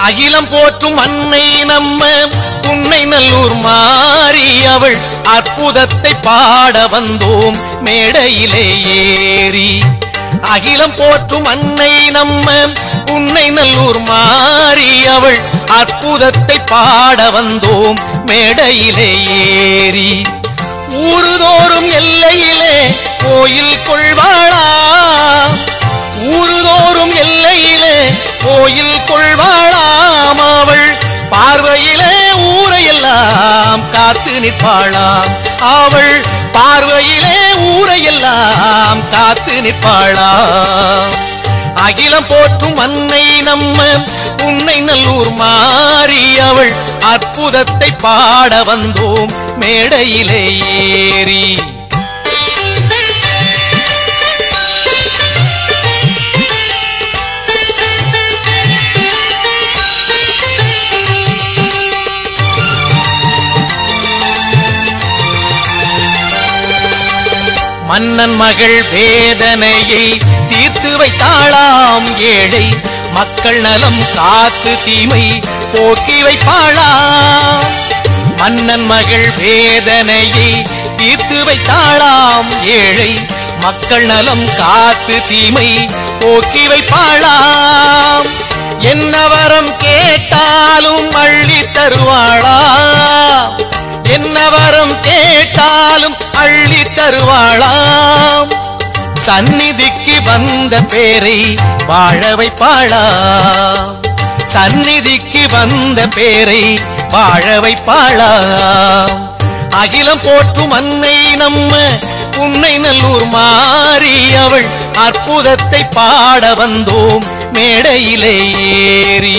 அகிலம் போற்றும் அன்னை நம்ம உன்னை நல்லூர் மாறி அவள் அற்புதத்தை பாட வந்தோம் மேடையிலே ஏறி அகிலம் போற்றும் அன்னை நம்ம உன்னை நல்லூர் மாறி அவள் அற்புதத்தை பாட வந்தோம் மேடையிலே ஏறி ஊருதோறும் எல்லையிலே கோயில் கொள்வாளா ஊருதோறும் எல்லையிலே கோயில் கொள்வாளாம் அவள் பார்வையிலே ஊரையெல்லாம் காத்து நிற்பாளாம் அவள் பார்வையிலே ஊரையெல்லாம் காத்து நிற்பாளாம் அகிலம் போற்றும் அன்னை நம்ம உன்னை நல்லூர் மாறி அவள் அற்புதத்தை பாட வந்தோம் மேடையிலே ஏறி மன்னன் மகள் வேதனையை தீர்த்து வைத்தாளாம் ஏழை மக்கள் நலம் காத்து தீமை போக்கி வைப்பாளாம் மன்னன் மகள் வேதனையை தீர்த்து வைத்தாளாம் ஏழை மக்கள் நலம் காத்து தீமை போக்கி வைப்பாளாம் என்ன வரம் கேட்டாலும் அள்ளி தருவாளாம் என்ன வரம் கேட்டாலும் அள்ளி தருவாளாம் சந்நிதிக்கு வந்த பேரை வாழ வைப்பாளாம் சந்நிதிக்கு வந்த பேரை வாழ வைப்பாளாம் அகிலம் போற்றும் அன்னை நம்ம உன்னை நல்லூர் மாறி அவள் அற்புதத்தை பாட வந்தோம் மேடையிலே ஏறி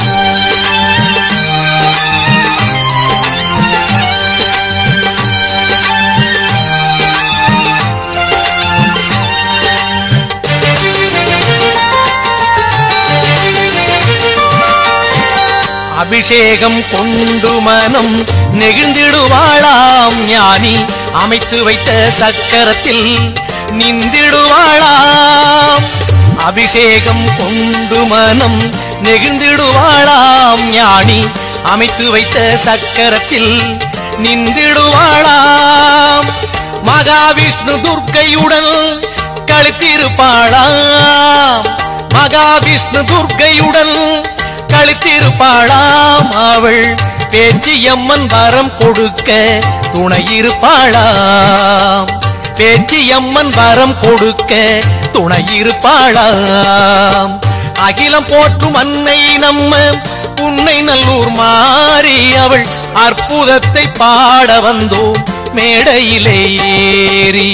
அபிஷேகம் கொண்டு மனம் நெகிழ்ந்திடுவாளாம் ஞானி அமைத்து வைத்த சக்கரத்தில் நின்றிடுவாளாம் அபிஷேகம் கொண்டு மனம் நெகிழ்ந்திடுவாளாம் ஞானி அமைத்து வைத்த சக்கரத்தில் நின்றிடுவாளாம் மகாவிஷ்ணு துர்க்கையுடன் கழித்திருப்பாளாம் மகாவிஷ்ணு துர்க்கையுடன் கழித்திருப்பாளாம் அவள் பேச்சியம்மன் வரம் கொடுக்க துணையிருப்பாளாம் பேச்சியம்மன் வரம் கொடுக்க துணையிருப்பாளாம் அகிலம் போற்றும் அன்னை நம்ம உன்னை நல்லூர் மாறி அவள் அற்புதத்தை பாட வந்தோம் மேடையிலே ஏறி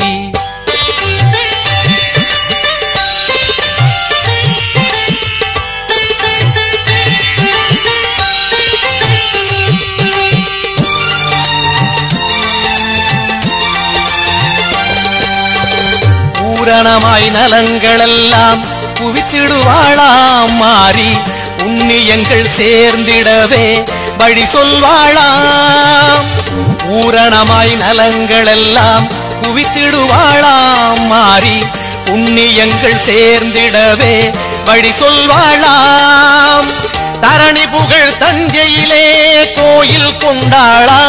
பூரணமாய் நலங்களெல்லாம் குவித்திடுவாளாம் மாறி உன்னியங்கள் சேர்ந்திடவே வழி சொல்வாளாம் பூரணமாய் நலங்களெல்லாம் குவித்திடுவாளாம் மாறி புண்ணியங்கள் சேர்ந்திடவே வழி சொல்வாளாம் தரணி புகழ் தஞ்சையிலே கோயில் கொண்டாளா